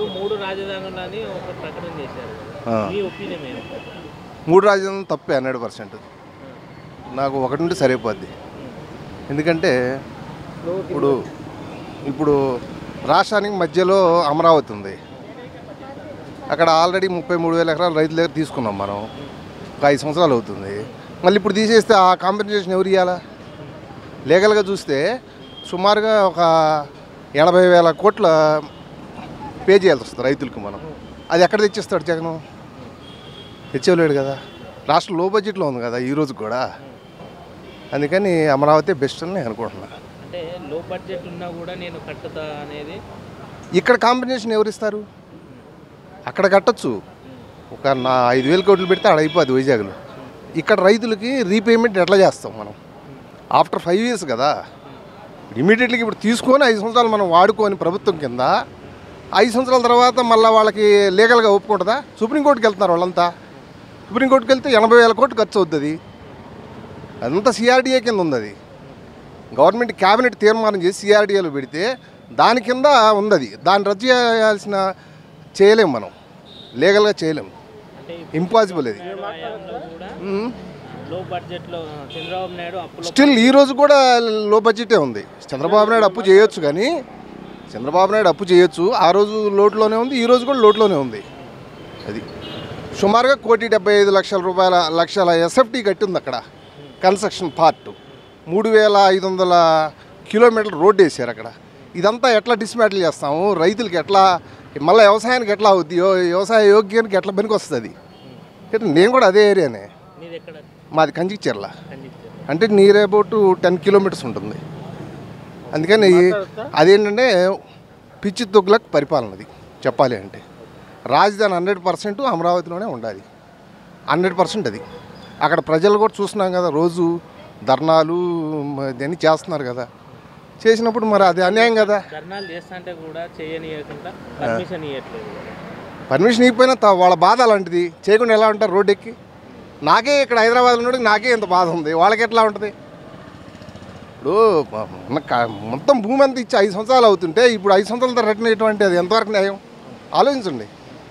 ఇప్పుడు మూడు రాజధానులని ఒక ప్రకటన చేశారు ఆ. మీ ఒపీనియన్ ఏంటి మూడు రాజధానులు తప్పే హండ్రెడ్ పర్సెంట్ నాకు ఒకటి ఉంటే సరిపోద్ది ఎందుకంటే ఇప్పుడు ఇప్పుడు రాష్ట్రానికి మధ్యలో అమరావతి ఉంది అక్కడ ఆల్రెడీ ముప్పై మూడు వేల ఎకరాలు రైతుల దగ్గర తీసుకున్నాం మనం ఒక ఐదు సంవత్సరాలు అవుతుంది మళ్ళీ ఇప్పుడు తీసేస్తే ఆ కాంపెన్సేషన్ ఎవరు ఇవ్వాలా లీగల్గా చూస్తే సుమారుగా ఒక ఎనభై వేల కోట్ల పే చేయాల్సి వస్తుంది రైతులకు మనం అది ఎక్కడ తెచ్చిస్తాడు జగన్ తెచ్చేవలేడు కదా రాష్ట్రం లో బడ్జెట్లో ఉంది కదా ఈ రోజు కూడా అందుకని అమరావతి బెస్ట్ అని నేను అనుకుంటున్నా అంటే లో బడ్జెట్ ఉన్నా కూడా నేను కట్టుతా అనేది ఇక్కడ కాంబినేషన్ ఎవరు ఇస్తారు అక్కడ కట్టొచ్చు ఒక నా ఐదు వేల కోట్లు పెడితే ఆడ అయిపోద్ది వైజాగ్లో ఇక్కడ రైతులకి రీపేమెంట్ ఎట్లా చేస్తాం మనం ఆఫ్టర్ ఫైవ్ ఇయర్స్ కదా ఇమీడియట్లీ ఇప్పుడు తీసుకొని ఐదు సంవత్సరాలు మనం వాడుకొని ప్రభుత్వం కింద ఐదు సంవత్సరాల తర్వాత మళ్ళీ వాళ్ళకి లీగల్గా ఒప్పుకుంటుందా సుప్రీంకోర్టుకి వెళ్తున్నారు వాళ్ళంతా సుప్రీంకోర్టుకి వెళ్తే ఎనభై వేల కోట్లు ఖర్చు అవుతుంది అదంతా సిఆర్డీఏ కింద ఉంది అది గవర్నమెంట్ క్యాబినెట్ తీర్మానం చేసి సిఆర్డీఏలో పెడితే దాని కింద ఉంది అది దాన్ని రద్దు చేయాల్సిన చేయలేం మనం లీగల్గా చేయలేం అంటే ఇంపాసిబుల్ అది ఇప్పుడు హయాంలో కూడా మ్మ్. లో బడ్జెట్లో చంద్రబాబు నాయుడు అప్పులో స్టిల్ ఈ రోజు కూడా లో బడ్జెటే ఉంది చంద్రబాబు నాయుడు అప్పు చేయొచ్చు కానీ చంద్రబాబు నాయుడు అప్పు చేయొచ్చు ఆ రోజు లోటులోనే ఉంది ఈ రోజు కూడా లోటులోనే ఉంది అది సుమారుగా కోటి డెబ్బై ఐదు లక్షల రూపాయల లక్షల ఎస్ఎఫ్టీ కట్టి ఉంది అక్కడ కన్స్ట్రక్షన్ పార్ట్ మూడు వేల ఐదు వందల కిలోమీటర్ల రోడ్డు వేసారు అక్కడ ఇదంతా ఎట్లా డిస్మాటిల్ చేస్తాము రైతులకి ఎట్లా మళ్ళీ వ్యవసాయానికి ఎట్లా అవుద్ది యో- వ్యవసాయ యోగ్యానికి ఎట్లా పనికి వస్తుంది నేను కూడా అదే ఏరియానే నీది ఎక్కడ మాది కంచిచెర్ల ఖండించారు అంటే నియర్ అబౌట్ టెన్ కిలోమీటర్స్ ఉంటుంది అందుకని అదేంటంటే పిచ్చి తొగ్గులకు పరిపాలన అది చెప్పాలి అంటే రాజధాని హండ్రెడ్ పర్సెంట్ అమరావతిలోనే ఉండాలి హండ్రెడ్ పర్సెంట్ అది అక్కడ ప్రజలు కూడా చూస్తున్నాం కదా రోజు ధర్నాలు ఇవన్నీ చేస్తున్నారు కదా చేసినప్పుడు మరి అది అన్యాయం కదా ధర్నాలు చేస్తుంటే కూడా చేయనీయకుండా పర్మిషన్ ఇవ్వట్లేదు పర్మిషన్ ఇవ్వకపోయినా త- వాళ్ళ బాధ అలాంటిది చేయకుండా ఎలా ఉంటారు రోడ్డు ఎక్కి నాకే ఇక్కడ హైదరాబాద్ ఉన్నోడికి నాకే ఇంత బాధ ఉంది వాళ్ళకి ఎట్లా ఉంటుంది ఇప్పుడు మన క- మొత్తం భూమి అంతా ఇచ్చి ఐదు సంవత్సరాలు అవుతుంటే ఇప్పుడు ఐదు సంవత్సరాలతో రిటర్న్ అయ్యేటువంటి అది ఎంతవరకు న్యాయం ఆలోచించండి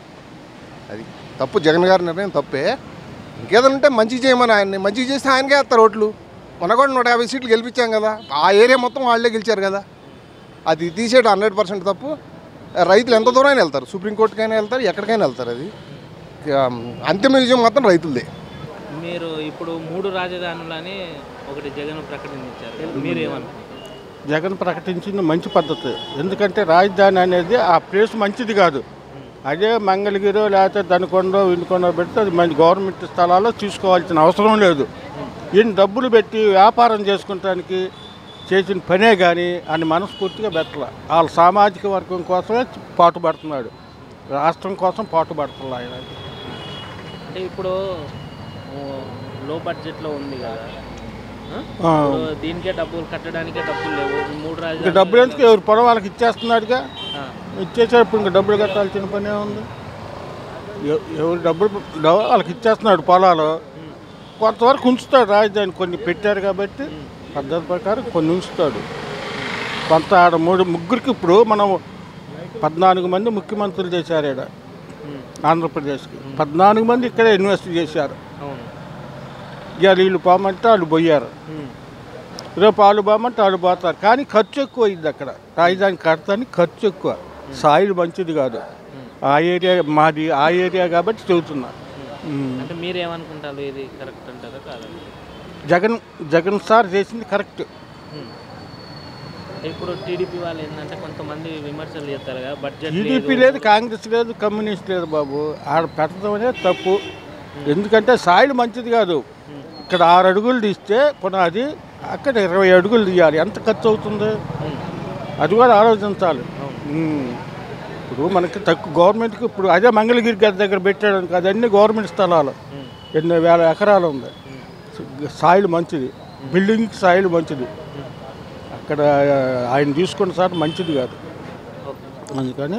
అది తప్పు జగన్ గారి నిర్ణయం తప్పే ఇంకేదైనా ఉంటే మంచి చేయమని ఆయన్ని మంచి చేస్తే ఆయనకే వేస్తారు ఓట్లు మొన్న కూడా నూట యాభై సీట్లు గెలిపించాం కదా ఆ ఏరియా మొత్తం వాళ్ళే గెలిచారు కదా అది తీసేయడం హండ్రెడ్ పర్సెంట్ తప్పు రైతులు ఎంత దూరం వెళ్తారు సుప్రీంకోర్టుకైనా వెళ్తారు ఎక్కడికైనా వెళ్తారు అది ఇక, అంతిమ విజయం మాత్రం రైతులదే మీరు ఇప్పుడు మూడు రాజధానులని ఒకటి జగన్ ప్రకటించారు మీరు ఏమనుకుంటారు జగన్ ప్రకటించింది మంచి పద్ధతి ఎందుకంటే రాజధాని అనేది ఆ ప్లేస్ మంచిది కాదు అదే మంగళగిరి లేకపోతే దనకొండ వినుకొండ పెడితే అది మంచి గవర్నమెంట్ స్థలాల్లో తీసుకోవాల్సిన అవసరం లేదు ఈయన డబ్బులు పెట్టి వ్యాపారం చేసుకుంటానికి చేసిన పనే కానీ ఆయన మనస్ఫూర్తిగా పెట్టాల వాళ్ళ సామాజిక వర్గం కోసమే పాటుపడుతున్నాడు రాష్ట్రం కోసం పాటుపడుతున్నాడు ఆయన అంటే ఇప్పుడు ఓ, లో బడ్జెట్లో ఉంది కదా ఆ? ఆ. ఇప్పుడు దీనికే డబ్బులు కట్టడానికే డబ్బులు లేవు ఈ మూడు ఇంకా రాజధానులు డబ్బులు ఎందుకు ఎవరు పొలం వాళ్ళకి ఇచ్చేస్తున్నాడుగా ఆ, ఇచ్చేసేటప్పుడు ఇంకా డబ్బులు కట్టాల్సిన పనే ఉంది ఎవ- ఎవరు డబ్బులు డబ్బు- వాళ్ళకి ఇచ్చేస్తున్నాడు పొలాలు కొంతవరకు ఉంచుతాడు రాజధాని కొన్ని పెట్టారు కాబట్టి పద్ధతి ప్రకారం కొన్ని ఉంచుతాడు కొంత ఆడ మూడు ముగ్గురికి ఇప్పుడు మనం పద్నాలుగు మంది ముఖ్యమంత్రులు చేశారు ఇక్కడ ఉమ్, ఆంధ్రప్రదేశ్కి పద్నాలుగు మంది ఇక్కడే ఇన్వెస్ట్ చేశారు అవును ఇవాళ వీళ్ళు పోమంటే వాళ్ళు పోయారు ఉమ్, రేపు వాళ్ళు పోమంటే వాళ్ళు పోతారు కానీ ఖర్చు ఎక్కువ అయింది అక్కడ రాజధాని కడతానికి ఖర్చు ఎక్కువ సాయిల్ మంచిది కాదు ఆ ఏరియా మాది ఆ ఏరియా కాబట్టి చెబుతున్నా ఉమ్. అంటే మీరు ఏమనుకుంటారు ఇది కరెక్ట్ అంటారా కాదా జగన్ జగన్ సార్ చేసింది కరెక్ట్ ఉమ్. ఇప్పుడు టీడీపీ వాళ్ళు ఏంటంటే కొంతమంది విమర్శలు చేస్తారు కదా బడ్జెట్ టీడీపీ లేదు కాంగ్రెస్ లేదు కమ్యూనిస్ట్ లేదు బాబు ఆడ పెట్టడం అనేది తప్పు ఎందుకంటే సాయిల్ మంచిది కాదు ఇక్కడ ఆరు అడుగులు తీస్తే పునాది అక్కడ ఇరవై అడుగులు తీయాలి ఎంత ఖర్చు అవుతుంది అది కూడా ఆలోచించాలి ఉమ్. ఇప్పుడు మనకి తక్కువ గవర్నమెంట్కి ఇప్పుడు అదే మంగళగిరి గారి దగ్గర పెట్టాడు అనుకో అదన్నీ గవర్నమెంట్ స్థలాలు ఎన్నో వేల ఎకరాలు ఉంది సాయిల్ మంచిది బిల్డింగ్ సాయిల్ మంచిది అక్కడ ఆయన తీసుకున్న సార్ మంచిది కాదు అందుకని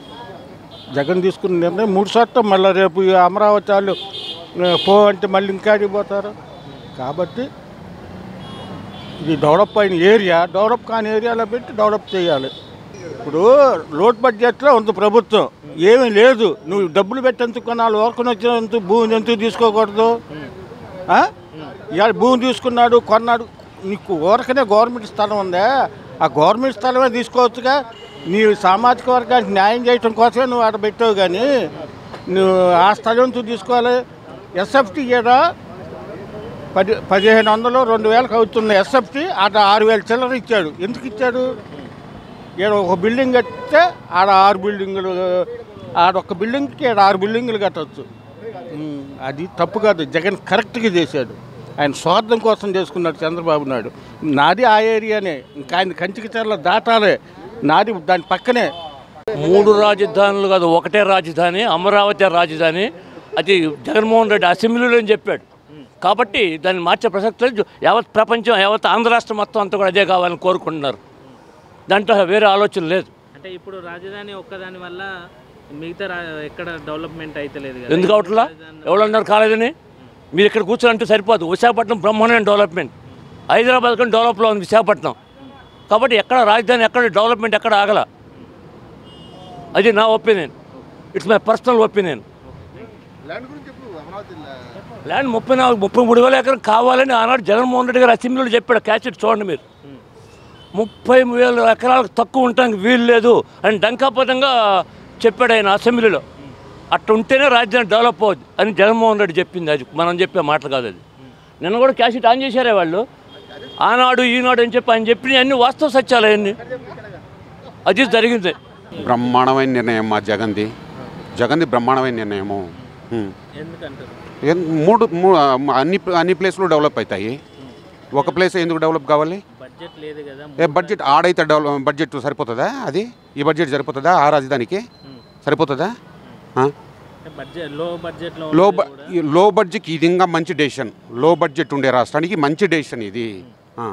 జగన్ తీసుకున్న నిర్ణయం మూడు శాతం మళ్ళీ రేపు ఈ అమరావతి వాళ్ళు ఆ, పో అంటే మళ్ళీ ఇంకాడికి పోతారు కాబట్టి ఇది డెవలప్ అయిన ఏరియా డెవలప్ కాని ఏరియాలో పెట్టి డెవలప్ చేయాలి ఇప్పుడు లోడ్ బడ్జెట్లో ఉంది ప్రభుత్వం ఏమీ లేదు నువ్వు డబ్బులు పెట్టేందుకు కొనాలి ఓర్కొని వచ్చినందుకు భూమిని ఎందుకు తీసుకోకూడదు ఆ? ఇవాళ భూమి తీసుకున్నాడు కొన్నాడు నీకు ఊరకనే గవర్నమెంట్ స్థలం ఉందా ఆ గవర్నమెంట్ స్థలమే తీసుకోవచ్చుగా నీ సామాజిక వర్గానికి న్యాయం చేయటం కోసమే నువ్వు ఆడ పెట్టావు కానీ నువ్వు ఆ స్థలం ఎందుకు తీసుకోవాలి ఎస్ఎఫ్టీ ఈడ పది పదిహేను వందలు రెండు వేలకు అవుతున్న ఎస్ఎఫ్టీ అట ఆరు వేల చిల్లర ఇచ్చాడు ఎందుకు ఇచ్చాడు ఈడ ఒక బిల్డింగ్ కడితే ఆడ ఆరు బిల్డింగులు ఆడ ఒక బిల్డింగ్కి ఈడ ఆరు బిల్డింగులు కట్టవచ్చు ఉమ్, అది తప్పు కాదు జగన్ కరెక్ట్గా చేశాడు ఆయన స్వార్థం కోసం చేసుకున్నాడు చంద్రబాబు నాయుడు నాది ఆ ఏరియానే ఇంకా ఆయన కంచికి చర్ల దాటాలే నాది దాని పక్కనే మూడు రాజధానులు కాదు ఒకటే రాజధాని అమరావతి రాజధాని అది జగన్మోహన్ రెడ్డి అసెంబ్లీలో చెప్పాడు కాబట్టి దాన్ని మార్చే ప్రసక్తి లేదు యావత్ ప్రపంచం యావత్ ఆంధ్ర రాష్ట్రం మొత్తం అంతా కూడా అదే కావాలని కోరుకుంటున్నారు దాంట్లో వేరే ఆలోచన లేదు అంటే ఇప్పుడు రాజధాని ఒక్కదాని వల్ల మిగతా రా- ఎక్కడ డెవలప్మెంట్ అయితే లేదు కదా ఎందుకు అవట్లా ఎవరన్నారు కాలేదని మీరు ఇక్కడ కూర్చోనంటే సరిపోదు విశాఖపట్నం బ్రహ్మాండమైన డెవలప్మెంట్ హైదరాబాద్ కానీ డెవలప్లో ఉంది విశాఖపట్నం కాబట్టి ఎక్కడ రాజధాని ఎక్కడ డెవలప్మెంట్ ఎక్కడ ఆగల అది నా opinion it's my personal opinion land గురించి చెప్పు అమరావతి ల్యాండ్ ముప్పై నాలుగు ముప్పై మూడు వేల ఎకరం కావాలని ఆనాడు జగన్మోహన్ రెడ్డి గారు అసెంబ్లీలో చెప్పాడు క్యాసెట్ చూడండి మీరు ముప్పై వేల ఎకరాలకు తక్కువ ఉండడానికి వీలు లేదు అని డంకాపదంగా చెప్పాడు ఆయన అసెంబ్లీలో అట్లా ఉంటేనే రాజధాని డెవలప్ అవుద్ది అని జగన్మోహన్ రెడ్డి చెప్పింది అది మనం చెప్పే మాటలు కాదు అది నిన్న కూడా క్యాసెట్ ఆన్ చేశారే వాళ్ళు ఆనాడు ఈనాడు అని చెప్పి ఆయన చెప్పిన అన్ని వాస్తవ సత్యాలు అవన్నీ అది జరిగింది బ్రహ్మాండమైన నిర్ణయం మా జగన్ది జగన్ది బ్రహ్మాండమైన నిర్ణయము ఉం. ఎందుకంటారు ఏం- మూడు మూ- అన్ని అన్ని ప్లేస్లు డెవలప్ అవుతాయి ఒక ప్లేస్ ఎందుకు డెవలప్ కావాలి బడ్జెట్ లేదు కదా ఏ బడ్జెట్ ఆడైతే డెవలప్ బడ్జెట్ సరిపోతుందా అది ఈ బడ్జెట్ సరిపోతుందా ఆ రాజధానికి సరిపోతుందా ఆ? బడ్జెట్ లో బడ్జెట్ లో లో ఉన్నది బ- కూడా ఈ లో బడ్జెట్ ఇది ఇంకా మంచి డెసిషన్ లో బడ్జెట్ ఉండే రాష్ట్రానికి మంచి డెసిషన్ ఇది ఆ.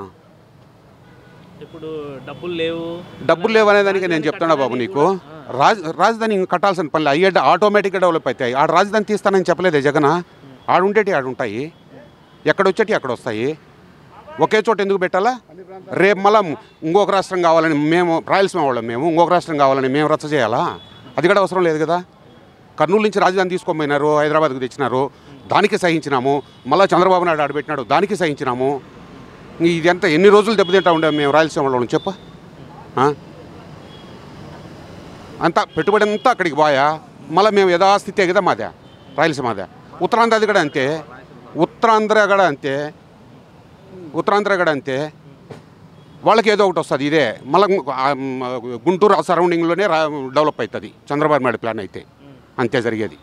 ఇప్పుడు డబ్బులు లేవు డబ్బులు లేవనే దానికి నేను చెప్తున్నా బాబు నీకు రాజ్ రాజధాని ఇంక కట్టాల్సిన పనులు అయ్యే ఆటోమేటిక్గా డెవలప్ అవుతాయి ఆడ రాజధాని తీస్తానని చెప్పలేదే జగన్ ఆడ ఉండేటి ఆడ ఉంటాయి ఎక్కడ వచ్చేటి అక్కడ వస్తాయి ఒకే చోట ఎందుకు పెట్టాలా రేపు మళ్ళా ఇంకొక రాష్ట్రం కావాలని మేము రాయలసీమ వాళ్ళం మేము ఇంకొక రాష్ట్రం కావాలని మేము రచ్చ చేయాలా అది కూడా అవసరం లేదు కదా కర్నూలు నుంచి రాజధాని తీసుకోపోయినారు హైదరాబాద్కు తెచ్చినారు దానికి సహించినాము మళ్ళీ చంద్రబాబు నాయుడు ఆడబెట్టినాడు దానికి సహించినాము ఇంక ఇదంతా ఎన్ని రోజులు దెబ్బతింటా ఉండే మేము రాయలసీమ వాళ్ళం చెప్ప ఆ? అంతా పెట్టుబడి అంతా అక్కడికి పోయా మళ్ళీ మేము యథాస్థితే కదా మాదే రాయలసీమదే ఉత్తరాంధ్ర అది కూడా అంతే ఉత్తరాంధ్ర కూడా అంతే ఉత్తరాంధ్ర కూడా అంతే వాళ్ళకి ఏదో ఒకటి వస్తుంది ఇదే మళ్ళీ గుంటూరు సరౌండింగ్లోనే రా డెవలప్ అవుతుంది చంద్రబాబు నాయుడు ప్లాన్ అయితే అంతే జరిగేది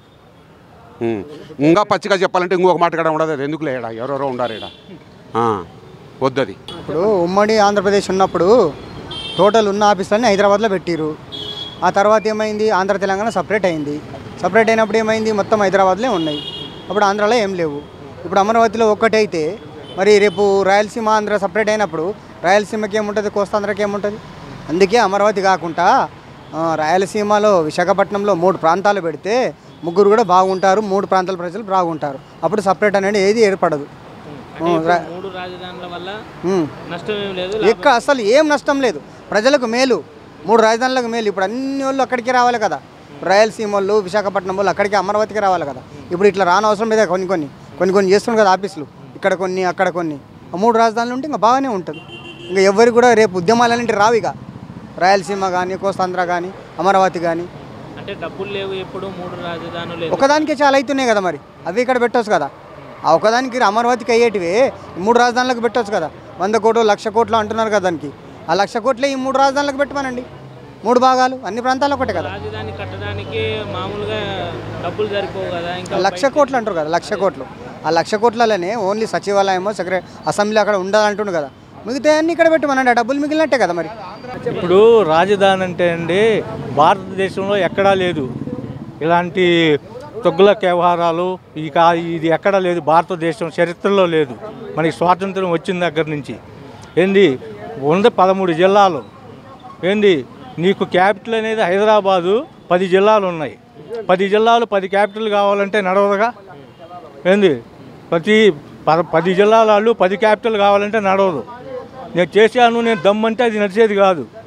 ఉం. ఇంకా పచ్చిగా చెప్పాలంటే ఇంకొక మాట కూడా ఉండదు అది ఎందుకు లేడా ఎవరెవరో ఉండారు ఈడ ఆ, వద్దది ఇప్పుడు ఉమ్మడి ఆంధ్రప్రదేశ్ ఉన్నప్పుడు టోటల్ ఉన్న ఆఫీసులన్నీ హైదరాబాద్లో పెట్టిరు ఆ తర్వాత ఏమైంది ఆంధ్ర తెలంగాణ సపరేట్ అయింది సపరేట్ అయినప్పుడు ఏమైంది మొత్తం హైదరాబాద్లో ఉన్నాయి అప్పుడు ఆంధ్రాలో ఏం లేవు ఇప్పుడు అమరావతిలో ఒక్కటైతే మరి రేపు రాయలసీమ ఆంధ్ర సపరేట్ అయినప్పుడు రాయలసీమకి ఏముంటుంది కోస్తాంధ్రకి ఏముంటుంది అందుకే అమరావతి కాకుండా ఆ, రాయలసీమలో విశాఖపట్నంలో మూడు ప్రాంతాలు పెడితే ముగ్గురు కూడా బాగుంటారు మూడు ప్రాంతాల ప్రజలు బాగుంటారు అప్పుడు సపరేట్ అనేది ఏది ఏర్పడదు అంటే ఇప్పుడు మూడు రాజధానుల వల్ల ఉమ్. నష్టం ఏం లేదు ఎక్కడ అసలు ఏం నష్టం లేదు ప్రజలకు మేలు మూడు రాజధానులకు మేలు ఇప్పుడు అన్ని వాళ్ళు అక్కడికి రావాలి కదా రాయలసీమ వాళ్ళు విశాఖపట్నం వాళ్ళు అక్కడికి అమరావతికి రావాలి కదా ఇప్పుడు ఇట్లా రానవసరం లేదా కొన్ని కొన్ని కొన్ని కొన్ని చేస్తున్నారు కదా ఆఫీసులు ఇక్కడ కొన్ని అక్కడ కొన్ని ఆ మూడు రాజధానులు ఉంటే ఇంకా బాగానే ఉంటుంది ఇంకా ఎవరికి కూడా రేపు ఉద్యమాలన్నింటి రావు ఇక రాయలసీమ కానీ కోస్తాంధ్ర కానీ అమరావతి కానీ అంటే డబ్బులు లేవు ఎప్పుడు మూడు రాజధానులు లేదు ఒకదానికే చాలా అవుతున్నాయి కదా మరి అవి ఇక్కడ పెట్టవచ్చు కదా ఆ ఒకదానికి అమరావతికి అయ్యేటివి ఈ మూడు రాజధానులకు పెట్టవచ్చు కదా వంద కోట్లు లక్ష కోట్లు అంటున్నారు కదా దానికి ఆ లక్ష కోట్లే ఈ మూడు రాజధానులకు పెట్టమనండి మూడు భాగాలు అన్ని ప్రాంతాల్లో ఒకటే కదా రాజధాని కట్టడానికి మామూలుగా డబ్బులు సరిపోవు కదా ఇంకా లక్ష కోట్లు అంటారు కదా లక్ష కోట్లు ఆ లక్ష కోట్లలోనే ఓన్లీ సచివాలయమో సెక్రటరీ అసెంబ్లీ అక్కడ ఉండాలంటుండు కదా మిగతా అన్ని ఇక్కడ పెట్టమనండి ఆ డబ్బులు మిగిలినట్టే కదా మరి ఇప్పుడు రాజధాని అంటే అండి భారతదేశంలో ఎక్కడా లేదు ఇలాంటి తొగ్గుల వ్యవహారాలు ఈ కా ఇది ఎక్కడా లేదు భారతదేశం చరిత్రలో లేదు మనకి స్వాతంత్రం వచ్చిన దగ్గర నుంచి ఏంది ఉంది పదమూడు జిల్లాలు ఏంది నీకు క్యాపిటల్ అనేది హైదరాబాదు పది జిల్లాలు ఉన్నాయి పది జిల్లాలు పది క్యాపిటల్ కావాలంటే నడవదుగా ఏంది ప్రతి పద పది జిల్లాల వాళ్ళు పది క్యాపిటల్ కావాలంటే నడవదు నేను చేశాను నేను దమ్మంటే అది నడిచేది కాదు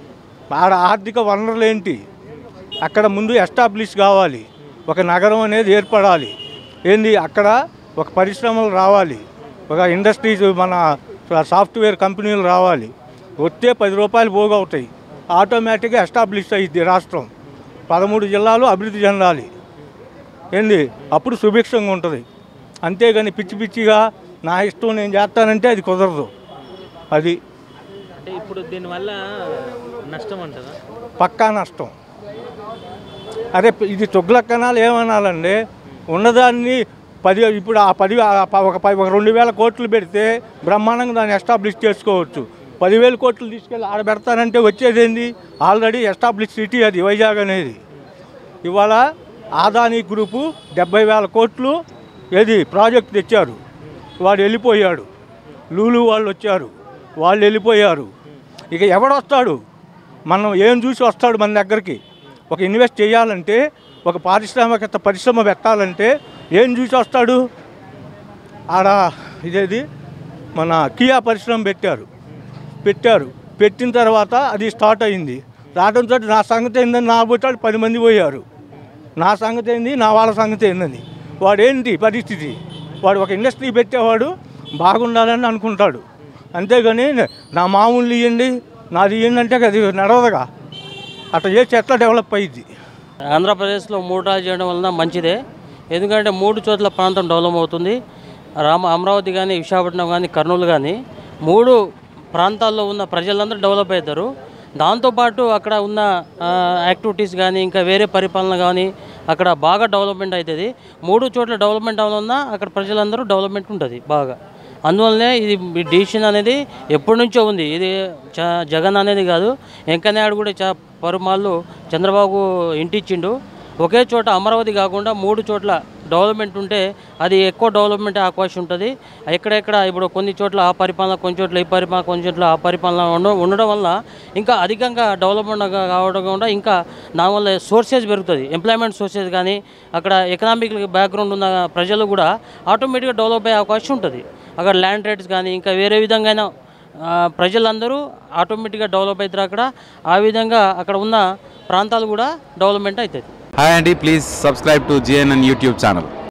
ఆడ ఆర్థిక వనరులు ఏంటి అక్కడ ముందు ఎస్టాబ్లిష్ కావాలి ఒక నగరం అనేది ఏర్పడాలి ఏంది అక్కడ ఒక పరిశ్రమలు రావాలి ఒక ఇండస్ట్రీస్ మన సాఫ్ట్వేర్ కంపెనీలు రావాలి వస్తే పది రూపాయలు పోగవుతాయి ఆటోమేటిక్గా ఎస్టాబ్లిష్ అయ్యిద్ది రాష్ట్రం పదమూడు జిల్లాలు అభివృద్ధి చెందాలి ఏంది అప్పుడు సుభిక్షంగా ఉంటుంది అంతేగాని పిచ్చి పిచ్చిగా నా ఇష్టం నేను చేస్తానంటే అది కుదరదు అది అంటే ఇప్పుడు దీనివల్ల నష్టం అంటారా పక్కా నష్టం అరే ఇది తొగ్లక్కనాలు ఏమనాలండి ఉన్నదాన్ని పది ఇప్పుడు ఆ పది ఆ ప- ఒక పది ఒక రెండు వేల కోట్లు పెడితే బ్రహ్మాండంగా దాన్ని ఎస్టాబ్లిష్ చేసుకోవచ్చు పదివేల కోట్లు తీసుకెళ్ళి ఆడ పెడతానంటే వచ్చేది ఏంది ఆల్రెడీ ఎస్టాబ్లిష్ సిటీ అది వైజాగ్ అనేది ఇవాళ ఆదాని గ్రూపు డెబ్బై వేల కోట్లు ఏది ప్రాజెక్ట్ తెచ్చారు వాడు వెళ్ళిపోయాడు లూలు వాళ్ళు వచ్చారు వాళ్ళు వెళ్ళిపోయారు ఇక ఎవడొస్తాడు మనం ఏం చూసి వస్తాడు మన దగ్గరికి ఒక ఇన్వెస్ట్ చేయాలంటే ఒక పారిశ్రామికత పరిశ్రమ పెట్టాలంటే ఏం చూసి వస్తాడు ఆడ ఇదేది మన కియా పరిశ్రమ పెట్టారు పెట్టారు పెట్టిన తర్వాత అది స్టార్ట్ అయింది రావడంతో నా సంగతి ఏందని నా పోతాడు పది మంది పోయారు నా సంగతి ఏంది నా వాళ్ళ సంగతి ఏందని వాడు ఏంటి పరిస్థితి వాడు ఒక ఇండస్ట్రీ పెట్టేవాడు బాగుండాలని అనుకుంటాడు అంతేగాని నా మామూలు ఇవ్వండి నాది ఇవ్వండి అంటే అది నడవదుగా అట్లా చేసి ఎట్లా డెవలప్ అయ్యిద్ది ఆంధ్రప్రదేశ్లో మూడు రాజు చేయడం వలన మంచిదే ఎందుకంటే మూడు చోట్ల ప్రాంతం డెవలప్ అవుతుంది రామ అమరావతి కానీ విశాఖపట్నం కానీ కర్నూలు కానీ మూడు ప్రాంతాల్లో ఉన్న ప్రజలందరూ డెవలప్ అవుతారు దాంతోపాటు అక్కడ ఉన్న ఆ, యాక్టివిటీస్ కానీ ఇంకా వేరే పరిపాలన కానీ అక్కడ బాగా డెవలప్మెంట్ అవుతుంది మూడు చోట్ల డెవలప్మెంట్ వలన అక్కడ ప్రజలందరూ డెవలప్మెంట్ ఉంటుంది బాగా అందువల్లనే ఇది డిసిషన్ అనేది ఎప్పటి నుంచో ఉంది ఇది చ- జగన్ అనేది కాదు వెంకయ్యనాయుడు కూడా చా పరుమాళ్ళు చంద్రబాబు ఇంటిచ్చిండు ఒకే చోట అమరావతి కాకుండా మూడు చోట్ల డెవలప్మెంట్ ఉంటే అది ఎక్కువ డెవలప్మెంట్ అవకాశం ఉంటుంది ఎక్కడెక్కడ ఇప్పుడు కొన్ని చోట్ల ఆ పరిపాలన కొన్ని చోట్ల ఈ పరిపాలన కొన్ని చోట్ల ఆ పరిపాలన ఉండ- ఉండడం వల్ల ఇంకా అధికంగా డెవలప్మెంట్ గా- కావడం కూడా ఇంకా దానివల్ల సోర్సెస్ పెరుగుతుంది ఎంప్లాయ్మెంట్ సోర్సెస్ కానీ అక్కడ ఎకనామిక్ బ్యాక్గ్రౌండ్ ఉన్న ప్రజలు కూడా ఆటోమేటిక్గా డెవలప్ అయ్యే అవకాశం ఉంటుంది అక్కడ ల్యాండ్ రేట్స్ కానీ ఇంకా వేరే విధంగా ప్రజలందరూ ఆటోమేటిక్గా డెవలప్ అవుతారు అక్కడ ఆ విధంగా అక్కడ ఉన్న ప్రాంతాలు కూడా డెవలప్మెంట్ అవుతుంది హాయ్ అండి please subscribe to G N N YouTube channel